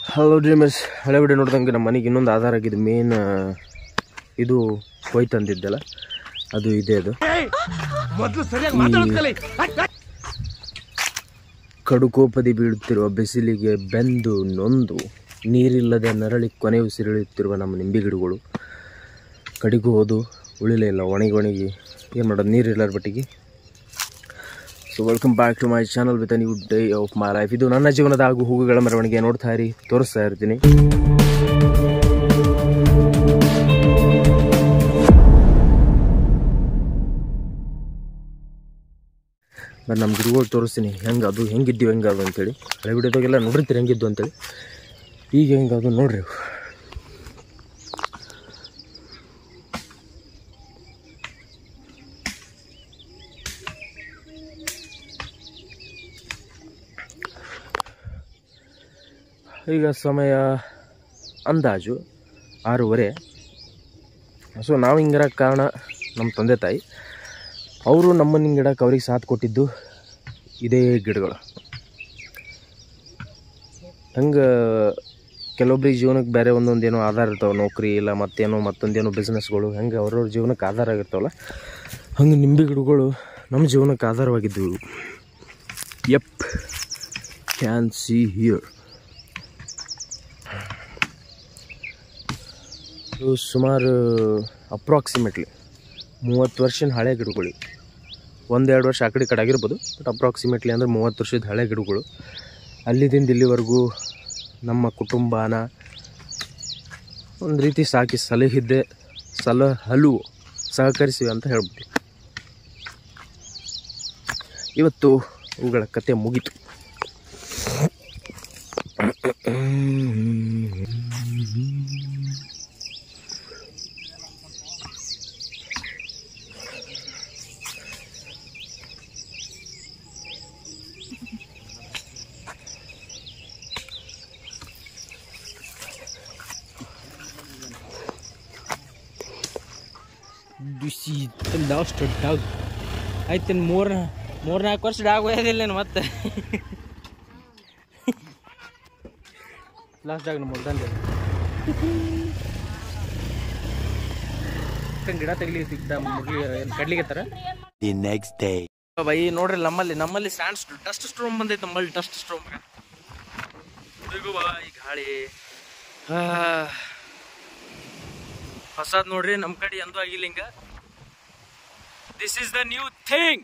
Hello dreamers ಹಳೆ video ನೋಡ್ದಂಗೆ ನಮ್ಮ ಮನೆಗೆ ಇನ್ನೊಂದು ಆಧಾರ ಆಗಿದ್ದು ಮೇನ್ ಇದು ಹೋಯ್ತಂದಿದ್ದಲ್ಲ ಅದು ಇದೆ ಅದು ಈ ಕಡುಕೋಪದಿ ಬೀಳುತ್ತಿರುವ ಬಿಸಿಲಿಗೆ ಬೆಂದು ನೊಂದು ನೀರಿಲ್ಲದೆ ನರಳಿ ಕೊನೆ ಉಸಿರಿಳುತ್ತಿರುವ ನಮ್ಮ ನಿಂಬೆ ಗಿಡಗಳು ಕಡಿಗೂ ಹೋದು ಉಳಿಲೇ ಇಲ್ಲ ಒಣಗಿ ಒಣಗಿ ಏನು ಮಾಡೋದು ನೀರಿಲ್ಲ ಬಟ್ಟಿಗೆ so welcome back to my channel with new day of my life ಇದು ನನ್ನ ಜೀವನದ ಆಗು ಹೂಗುಗಳ ಮೆರವಣಿಗೆ ನೋಡ್ತಾ ಇರಿ ತೋರಿಸ್ತಾ ಇರ್ತೀನಿ ಬಟ್ ನಮ್ಮ ಗಿಡಗಳು ತೋರಿಸ್ತೀನಿ ಹೆಂಗೆ ಅದು ಹೆಂಗಿದ್ದೀವಿ ಹೆಂಗೆ ಅದು ಅಂತೇಳಿ ಹಳೆ ವಿಡಿಯೋದಾಗೆಲ್ಲ ನೋಡಿರ್ತೀರಿ ಹೆಂಗಿದ್ದು ಅಂತೇಳಿ ಈಗ ಹೆಂಗೆ ಅದು ನೋಡ್ರಿ ಅವು. ಈಗ ಸಮಯ ಅಂದಾಜು ಆರೂವರೆ ಸೊ ನಾವು ಹಿಂಗಿರೋಕ್ಕೆ ಕಾರಣ ನಮ್ಮ ತಂದೆ ತಾಯಿ ಅವರು ನಮ್ಮನ್ನು ಹಿಂಗೆ ಇಡಕ್ಕೆ ಅವ್ರಿಗೆ ಸಾಥ್ ಕೊಟ್ಟಿದ್ದು ಇದೇ ಗಿಡಗಳು ಹಂಗೆ ಕೆಲವೊಬ್ರಿಗೆ ಜೀವನಕ್ಕೆ ಬೇರೆ ಒಂದೊಂದು ಏನೋ ಆಧಾರ ಇರ್ತಾವೆ ನೌಕರಿ ಇಲ್ಲ ಮತ್ತೇನೋ ಮತ್ತೊಂದೇನೋ ಬಿಸ್ನೆಸ್ಗಳು ಹೆಂಗೆ ಅವ್ರವ್ರ ಜೀವನಕ್ಕೆ ಆಧಾರ ಆಗಿರ್ತಾವಲ್ಲ ಹಂಗೆ ನಿಂಬೆ ಗಿಡಗಳು ನಮ್ಮ ಜೀವನಕ್ಕೆ ಆಧಾರವಾಗಿದ್ದವು ಯಪ್ ಕ್ಯಾನ್ ಸಿ ಹಿಯರ್ ಇವು ಸುಮಾರು ಅಪ್ರಾಕ್ಸಿಮೇಟ್ಲಿ ಮೂವತ್ತು ವರ್ಷದ ಹಳೆ ಗಿಡಗಳು ಇವು. ಒಂದೆರಡು ವರ್ಷ ಆ ಕಡೆ ಈ ಕಡೆ ಆಗಿರ್ಬೋದು ಬಟ್ ಅಪ್ರಾಕ್ಸಿಮೇಟ್ಲಿ ಅಂದರೆ ಮೂವತ್ತು ವರ್ಷದ ಹಳೆ ಗಿಡಗಳು ಅಲ್ಲಿದಿಂದ ಇಲ್ಲಿವರೆಗೂ ನಮ್ಮ ಕುಟುಂಬನ ಒಂದು ರೀತಿ ಸಾಕಿ ಸಲಹಿದ್ದೆ ಸಲಹಲು ಸಹಕರಿಸಿವೆ ಅಂತ ಹೇಳ್ಬೋದು ಇವತ್ತು ಇವುಗಳ ಕತೆ ಮುಗೀತು ದುಸಿ ಲಾಸ್ಟ್ ಡಾಗ್ ಆಯ್ತು ಮೂರು ಮೂರು ನಾಲ್ಕು ವರ್ಷ ಡಾಗ್ ಒಯ್ಯೋದಿಲ್ಲ ಮತ್ತೆ ಲಾಸ್ಟ್ ಡಾಗ್ ನಮ್ಮ ಹೊಲ್ದಂದೆ ಗಿಡ ತೆಗಿಲಿಕ್ಕೆ ಮುರ್ಲಿ ಕಡ್ಲಿಗೆ ತರ The next day. ಬೈ ನೋಡ್ರಿ ನಮ್ಮಲ್ಲಿ ನಮ್ಮಲ್ಲಿ ಸ್ಯಾಂಡ್ ಡಸ್ಟ್ ಸ್ಟ್ರೋಮ್ ಬಂದೈತೆ ನಮ್ಮಲ್ಲಿ ಡಸ್ಟ್ ಸ್ಟ್ರೋಮ್ ಈ ಗಾಳಿ ಆ, ಹೊಸದ್ ನೋಡ್ರಿ ನಮ್ಮ ಕಡೆ ಎಂದೂ ಆಗಿಲ್ಲ ಹಿಂಗ this is the new thing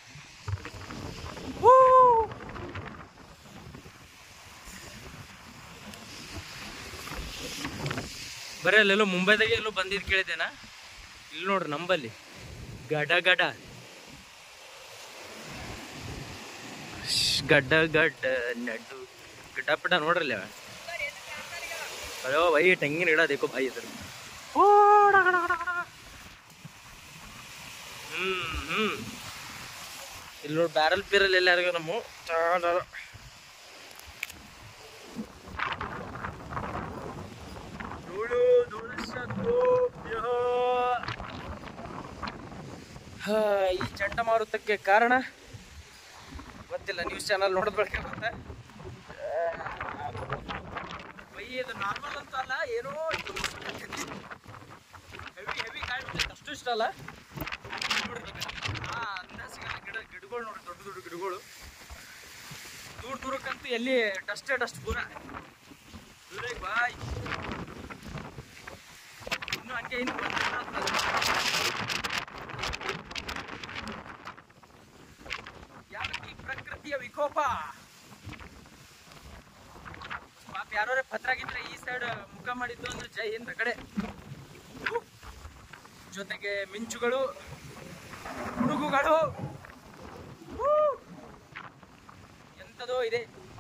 ಬರೀ ಅಲ್ಲೆಲ್ಲೋ ಮುಂಬೈದಾಗೆ ಎಲ್ಲೋ ಬಂದಿದ್ದು ಕೇಳಿದ್ದೇನಾ ಇಲ್ಲಿ ನೋಡ್ರಿ ನಂಬಲ್ಲಿ ಗಡ ಗಡ ಗಡ್ಡ ಗಡ್ಡ ನಡ್ಡು ಗಡ್ಡ ಪಡ್ಡ ನೋಡ್ರಲ್ಲ ಅಯ್ಯೋ ಬೈ ತೆಂಗಿನ ಗಿಡ ದೇಕೋ ಬಾಯಿ ಇದ್ರ ಹ್ಮ್ ಹ್ಮ್ ಇಲ್ಲಿ ನೋಡಿ ಬ್ಯಾರಲ್ ಪೀರಲ್ ಎಲ್ಲಾರಿಗೂ ನಮ್ಮ ಚಾಡಾಡ. ಧೂಳು, ಧೂಳು ಶಬ್ದ. ಹಾ, ಈ ಚಂಡಮಾರುತಕ್ಕೆ ಕಾರಣ ಗೊತ್ತಿಲ್ಲ ನ್ಯೂಸ್ ಚಾನಲ್ ನೋಡಿದ ಬಳಿಕ ಗೊತ್ತ ಬೈ ಇದು ನಾರ್ಮಲ್ ಅಂತ ಅಲ್ಲ ಏನೋ ಹೆವಿ ಹೆವಿ ಗಾಳಿ ಬಿಟ್ಟೈತೆ, ಅಷ್ಟು ಇಷ್ಟ ಅಲ್ಲ ನೋಡ್ರಿ ಹಾ ಅಂತ ಸಿಗಲ್ಲ ಗಿಡ ಗಿಡಗಳು ನೋಡ್ರಿ ದೊಡ್ಡ ದೊಡ್ಡ ಗಿಡಗಳು ದೂರ ದೂರಕ್ಕಂತೂ ಎಲ್ಲಿ ಡಸ್ಟೇ ಡಸ್ಟ್ ಪೂರ ದೂರಕ್ಕೆ ಬಾಯ್ ಇನ್ನು ಹಂಗೆ ಇನ್ನು ಯಾವತ್ತಿ ಪ್ರಕೃತಿಯ ವಿಕೋಪ ಪಾಪ ಯಾರೋ ಪತ್ರಾಗಿದ್ರೆ ಈ ಸೈಡ್ ಮುಖ ಮಾಡಿದ್ದು ಅಂದ್ರೆ ಜೈ ಹಿಂದ್ ಆ ಕಡೆ ಜೊತೆಗೆ ಮಿಂಚುಗಳು ಹುಡುಗುಗಳು ಹೂ! ಎಂಥದೋ ಇದೆ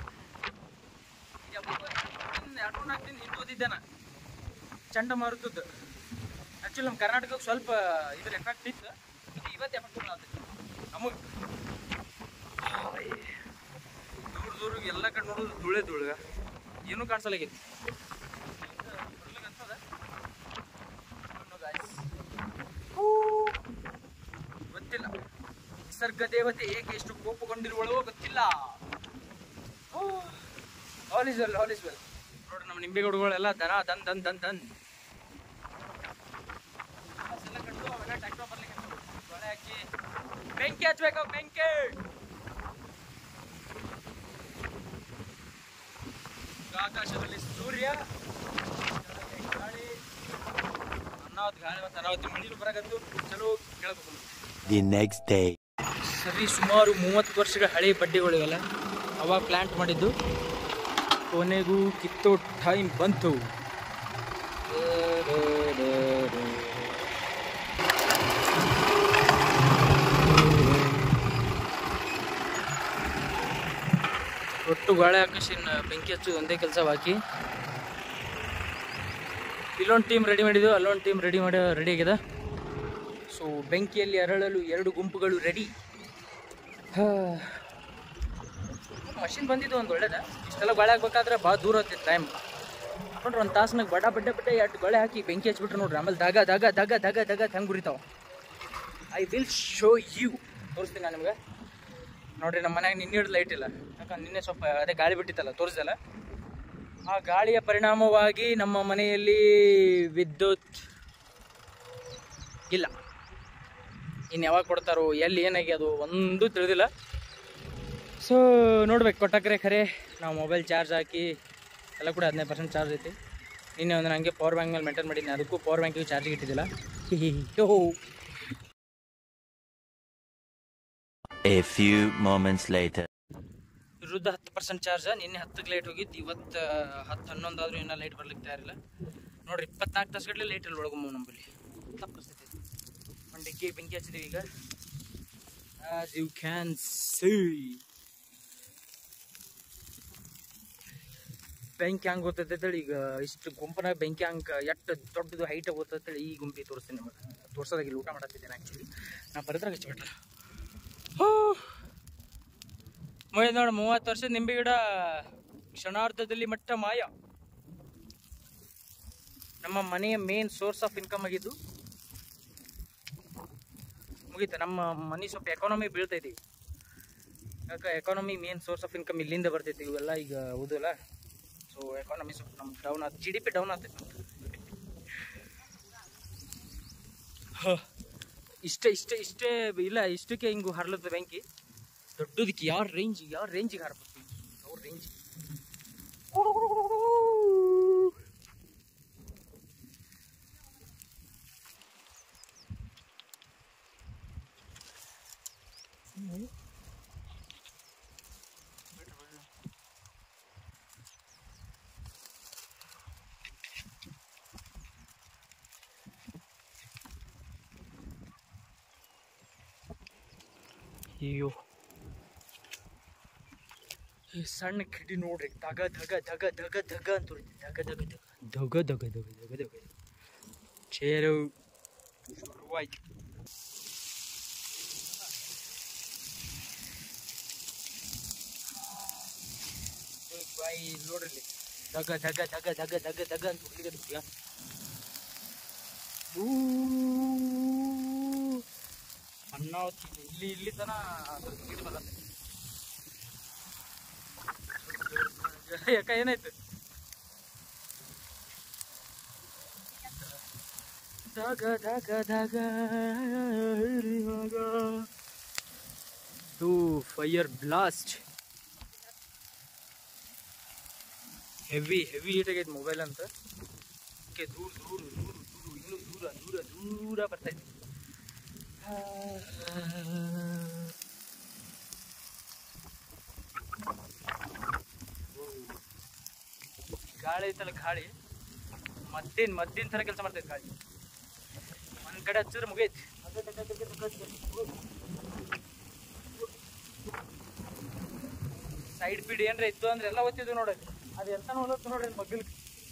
ಎರಡು ಮೂರು ನಾಲ್ಕು ದಿನ ಹಿಂದೆ ಓದಿದ್ದೆ ನಾ ಚಂಡಮಾರುತದ್ದು ಆ್ಯಕ್ಚುಲಿ ನಮ್ಮ ಕರ್ನಾಟಕಕ್ಕೆ ಸ್ವಲ್ಪ ಇದ್ರ ಎಫೆಕ್ಟ್ ಇತ್ತು ಅದು ಇವತ್ತು ಎಫೆಕ್ಟ್ ಬೀಳತ್ತೆ ನಮಗೆ ದೂರ ದೂರ ಎಲ್ಲ ಕಡೆ ನೋಡೋದು ಧೂಳೆ ಧೂಳ್ಗ ಏನೂ ಕಾಣಿಸಲಾಗೈತಿ ಗೊತ್ತಿಲ್ಲ ನಿಸರ್ಗ ದೇವತೆ ಏಕೆ ಎಷ್ಟು ಕೋಪಗೊಂಡಿರುವಳೋ ಗೊತ್ತಿಲ್ಲ all is well all is well ನೋಡ್ರಿ ನಮ್ಮ ನಿಂಬೆ ಗಿಡಗಳೆಲ್ಲ ದನ ದನ್ ದನ್ ದನ್ ದನ್ ಬೆಂಕಿ ಹಚ್ಬೇಕು ಬೆಂಕಿ ಆಕಾಶದಲ್ಲಿ ಸೂರ್ಯ ಕೆಳಗೆ ಗಾಳಿ ಅನಾವತ್ ಗಾಳಿ ಮತ್ತು ಅನಾವತ್ ಮಳಿಲು ಬರಕತ್ತು ಚಲೋ ಕೇಳಬೇಕು The next day. ಸರಿ ಸುಮಾರು ಮೂವತ್ತು ವರ್ಷಗಳ ಹಳೆ ಬಡ್ಡಿಗಳಿವೆಲ್ಲ ಅವಾಗ ಪ್ಲ್ಯಾಂಟ್ ಮಾಡಿದ್ದು ಕೊನೆಗೂ ಕಿತ್ತೋ ಟೈಮ್ ಬಂತು ಒಟ್ಟು ಗಾಳಿ ಆಕಾಶಿನ ಬೆಂಕಿ ಹಚ್ಚೋದು ಒಂದೇ ಕೆಲಸ ಬಾಕಿ ಇಲ್ಲೊಂದು ಟೀಮ್ ರೆಡಿ ಮಾಡಿದ್ದು ಅಲ್ಲೊಂದು ಟೀಮ್ ರೆಡಿ ಮಾಡಿ ರೆಡಿ ಆಗಿದೆ ಸೊ ಬೆಂಕಿಯಲ್ಲಿ ಅರಳಲು ಎರಡು ಗುಂಪುಗಳು ರೆಡಿ ಮಷಿನ್ ಬಂದಿದ್ದು ಒಂದು ಒಳ್ಳೇದ ಇಷ್ಟೆಲ್ಲ ಗೊಳೆ ಹಾಕ್ಬೇಕಾದ್ರೆ ಭಾಳ ದೂರ ಆಗ್ತೈತೆ ಟೈಮ್ ನೋಡ್ರಿ ಒಂದು ತಾಸ್ನಾಗ ಬಡ ಬಡ್ಡೆ ಬಡ್ಡೆ ಎರಡು ಗೊಳೆ ಹಾಕಿ ಬೆಂಕಿ ಹಚ್ಬಿಟ್ರೆ ನೋಡ್ರಿ ಆಮೇಲೆ ದಗ ದಗ ದಗ ದಗ ದಗ ಹೆಂಗೆ ಗುರಿತಾವ ಐ ವಿಲ್ ಶೋ ಯು ತೋರಿಸ್ತೀನಿ ನಾನು ನಿಮ್ಗೆ ನೋಡ್ರಿ ನಮ್ಮ ಮನ್ಯಾಗ ನಿನ್ನೆ ಹಿಡಿದು ಲೈಟ್ ಇಲ್ಲ ಯಾಕಂದ್ರೆ ನಿನ್ನೆ ಸ್ವಲ್ಪ ಅದೇ ಗಾಳಿ ಬಿಟ್ಟಿತ್ತಲ್ಲ ತೋರಿಸ್ದಲ್ಲ ಆ ಗಾಳಿಯ ಪರಿಣಾಮವಾಗಿ ನಮ್ಮ ಮನೆಯಲ್ಲಿ ವಿದ್ಯುತ್ ಇಲ್ಲ ಇನ್ನು ಯಾವಾಗ ಕೊಡ್ತಾರೋ ಎಲ್ಲಿ ಏನಾಗ್ಯದು ಒಂದು ತಿಳಿದಿಲ್ಲ ಸೊ ನೋಡ್ಬೇಕು ಕೊಟ್ಟಕ್ರೆ ಖರೆ ನಾವು ಮೊಬೈಲ್ ಚಾರ್ಜ್ ಹಾಕಿ ಎಲ್ಲ ಕೂಡ ಹದಿನೈದು ಪರ್ಸೆಂಟ್ ಚಾರ್ಜ್ ಐತಿ ನಿನ್ನೆ ಒಂದು ನನಗೆ ಪವರ್ ಬ್ಯಾಂಕ್ ಮೇಲೆ ಮೇಂಟೈನ್ ಮಾಡಿದ್ದೀನಿ ಅದಕ್ಕೂ ಪವರ್ ಬ್ಯಾಂಕಿಗೆ ಚಾರ್ಜಿಗೆ ಇಟ್ಟಿದ್ದಿಲ್ಲ ಹೋ A few moments later. ವಿರುದ್ಧ ಹತ್ತು ಪರ್ಸೆಂಟ್ ಚಾರ್ಜ್ ನಿನ್ನೆ ಹತ್ತಕ್ಕೆ ಲೈಟ್ ಹೋಗಿದ್ದು ಇವತ್ತು ಹತ್ತು ಹನ್ನೊಂದು ಆದ್ರೂ ಇನ್ನೂ ಲೈಟ್ ಬರ್ಲಿಕ್ಕೆ ತಯಾರಿಲ್ಲ ನೋಡ್ರಿ ಇಪ್ಪತ್ನಾಲ್ಕು ತಾಸುಗಟ್ಟಲೆ ಲೈಟ್ ಇಲ್ಲಿ ಒಳಗೊಮ್ಮ ನಮ್ಮಲ್ಲಿ ತಪ್ಪು ಪರಿಸ್ಥಿತಿ ಒಂದು ಡಿಕ್ಕಿ ಬೆಂಕಿ ಹಚ್ಚಿದೀವಿ ಈಗ ಆಸ್ ಯು ಕ್ಯಾನ್ ಸಿ ಬೆಂಕಿ ಹಂಗೆ ಗೊತ್ತೈತೇಳಿ ಈಗ ಇಷ್ಟು ಗುಂಪನಾಗ ಬೆಂಕಿ ಹಂಗೆ ಎಷ್ಟು ದೊಡ್ಡದು ಹೈಟ್ ಗೊತ್ತೈತೇಳಿ ಈ ಗುಂಪಿಗೆ ತೋರಿಸ್ತೀನಿ ನಿಮಗೆ ತೋರ್ಸೋದಾಗಿಲ್ಲ ಊಟ ಮಾಡತ್ತಿದ್ದೇನೆ ಆ್ಯಕ್ಚುಲಿ ನಾ ಬರೆದ್ರಾಗ ಹಚ್ಚಿಬಿಟ್ರೆ ಮುಗಿದ ನೋಡಿ ಮೂವತ್ತು ವರ್ಷದ ನಿಂಬೆ ಗಿಡ ಕ್ಷಣಾರ್ಧದಲ್ಲಿ ಮಟ್ಟ ಮಾಯ ನಮ್ಮ ಮನೆಯ ಮೇನ್ ಸೋರ್ಸ್ ಆಫ್ ಇನ್ಕಮ್ ಆಗಿದ್ದು ಮುಗೀತು ನಮ್ಮ ಮನೆ ಸ್ವಲ್ಪ ಎಕಾನಮಿ ಬೀಳ್ತೈತಿ ಯಾಕೆ economy main source of income ಇಲ್ಲಿಂದ ಬರ್ತೈತಿ ಇವೆಲ್ಲ ಈಗ ಓದಲ್ಲ ಸೊ ಎಕಾನಮಿ ಸ್ವಲ್ಪ ನಮ್ಗೆ ಡೌನ್ ಆಯ್ತು ಜಿ ಡಿ ಪಿ ಡೌನ್ ಆಗ್ತೈತಿ ಇಷ್ಟೇ ಇಷ್ಟೇ ಇಷ್ಟೇ ಇಲ್ಲ ಇಷ್ಟಕ್ಕೆ ಹಿಂಗು ಹರ್ಲತ್ತ ಬೆಂಕಿ ದೊಡ್ಡದಕ್ಕೆ ಯಾವ ರೇಂಜ್ ಯಾವ ರೇಂಜಿಗೆ ಹಾರ್ಬೇಕು ಅವ್ರ ರೇಂಜ್ ಅಯ್ಯೋ ಈ ಸಣ್ಣ ಕಿಡಿ ನೋಡ್ರಿ ದಗ ದಗ ದಗ ದಗ ದಗ ಅಂತ ಉರಿತೈತಿ. ದಗ ದಗ ದಗ ದಗ ದಗ ದಗ ದಗ ದಗ ಚೇರು ಶುರುವಾಯ್ತು ಏ ಬಾಯಿ ನೋಡ್ರಿ ಇಲ್ಲಿ. ದಗ ದಗ ದಗ ದಗ ದಗ ದಗ ಅಂತ ಉರಿಲಿಕ್ಕೆ ಅನ್ನ ಇಲ್ಲಿ ಇಲ್ಲಿ ತನ ಅದ್ರ ಕಿಡಿ ಬರತ್ತೆ ಯಾಕ ಏನಾಯ್ತು ದಾಗ ದಾಗ ದಾಗ to fire blast heavy heavy heat ಆಗೈತೆ ಮೊಬೈಲ್ ಅಂತ ಓಕೆ ದೂರ ದೂರ ದೂರ ದೂರ ಇನ್ನೂ ದೂರ ದೂರ ದೂರ ಬರ್ತೈತೆ ಗಾಳಿ ಐತಲ್ಲ ಗಾಳಿ ಮದ್ದೇನ್ ಮದ್ದೇನ್ ಥರ ಕೆಲಸ ಮಾಡ್ತೈತೆ ಗಾಳಿ ಒಂದ್ ಕಡೆ ಹಚ್ಚಿದ್ರೆ ಮುಗೈತಿ ಸೈಡ್ ಪೀಡ್ ಏನ್ರ ಇತ್ತು ಅಂದ್ರೆ ಎಲ್ಲ ಓದ್ತಿದ್ವಿ ನೋಡ್ರಿ ಅದು ಎಂತ ನೋಡತ್ತು ನೋಡ್ರಿ ಮಗ್ಗಲ್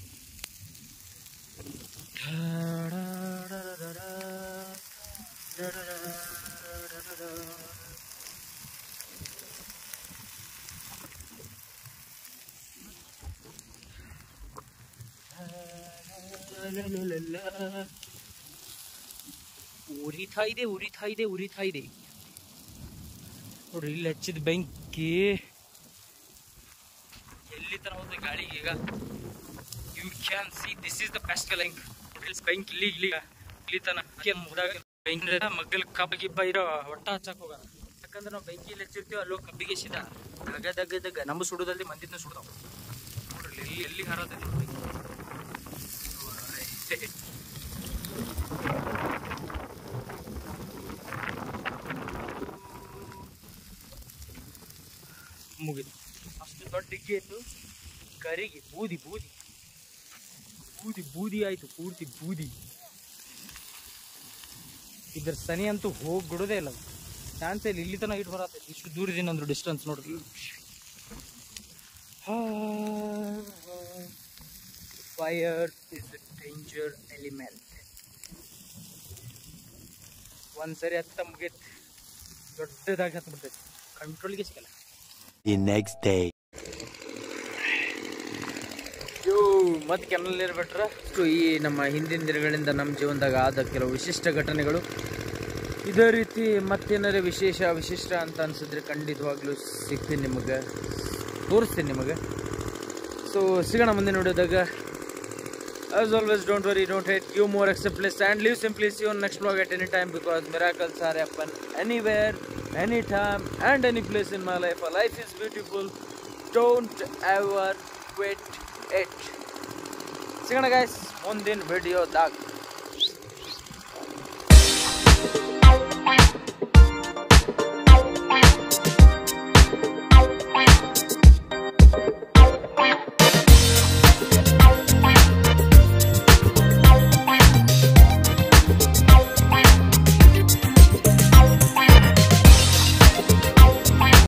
ಉರಿತಾ ಇದೆ ಉರಿತಾ ಇದೆ ಉರಿತಾ ಇದೆ ನೋಡ್ರಿ ಇಲ್ಲಿ ಹಚ್ಚಿದ ಬೆಂಕಿ ಎಲ್ಲಿ ತನ ಹೋದ ಗಾಳಿಗೆ ಈಗ you can see this is the best link ಬೆಂಕಿ ಇಲ್ಲಿ ಇಲ್ಲಿ ಇಲ್ಲಿ ತನ ಬೆಂಕಿ ಮಗ್ಗಲ್ ಕಬ್ಬ ಗಿಬ್ಬ ಇರೋ ಒಟ್ಟ ಹಚ್ಚಕ್ ಹೋಗಲ್ಲ ಯಾಕಂದ್ರೆ ನಾವು ಬೆಂಕಿ ಇಲ್ಲಿ ಹಚ್ಚಿರ್ತೀವಿ ಅಲ್ಲೋ ಕಬ್ಬಿಗೆ ಸಿದ ದಗ ದಗ ದಗ ನಮ್ಮ ಸುಡೋದಲ್ಲಿ ಮಂದಿದ್ನ ಸುಡ್ತಾವ ನೋಡ್ರಿ ಎಲ್ಲಿ ಎಲ್ಲಿ ಹಾರೋದ ಮುಗಿದು ಅಷ್ಟು ದೊಡ್ಡ ಡಿಗ್ಗಿ ಇತ್ತು ಕರಿಗೆ ಬೂದಿ ಬೂದಿ ಬೂದಿ ಬೂದಿ ಆಯ್ತು ಪೂರ್ತಿ ಬೂದಿ ಇದ್ರ ಸನಿ ಅಂತೂ ಹೋಗಿ ಬಿಡೋದೇ ಇಲ್ಲ ಚಾನ್ಸ್ ಇಲ್ಲ ಇಲ್ಲಿ ತನಕ ಇಟ್ಟು ಬರತ್ತೆ ಇಷ್ಟು ದೂರದಿಂದ ಅಂದ್ರು ಡಿಸ್ಟೆನ್ಸ್ ನೋಡ್ರಿ ಫೈರ್ ಇಸ್ ಡೇಂಜರ್ ಎಲಿಮೆಂಟ್ ಒಂದ್ಸರಿ ಹತ್ತ ಮುಗೀತು ದೊಡ್ಡದಾಗಿ ಹತ್ತು ಬಿಡ್ತೈತಿ ಕಂಟ್ರೋಲ್ಗೆ ಸಿಗಲ್ಲ The next day. ಯೋ ಮತ್ತೆ ಕೆನಲ್ ಇರ್ಬಿಟ್ರ ಸೊ ಈ ನಮ್ಮ ಹಿಂದಿನ ದಿನಗಳಿಂದ ನಮ್ಮ ಜೀವನದಾಗ ಆದ ಕೆಲವು ವಿಶಿಷ್ಟ ಘಟನೆಗಳು ಇದೇ ರೀತಿ ಮತ್ತೇನಾರ ವಿಶೇಷ ವಿಶಿಷ್ಟ ಅಂತ ಅನ್ಸಿದ್ರೆ ಖಂಡಿತವಾಗ್ಲೂ ಸಿಗ್ತೀನಿ ನಿಮಗೆ ತೋರಿಸ್ತೀನಿ ನಿಮಗೆ ಸೊ ಸಿಗೋಣ ಮುಂದೆ ನೋಡಿದಾಗ As always, don't worry, don't hate, give more, accept less, and live simply. See you on next vlog at any time because miracles are happen anywhere, anytime, and any place in my life. A life is beautiful. Don't ever quit it. ಸಿಗೋಣ guys ಮುಂದಿನ ವಿಡಿಯೋದಾಗ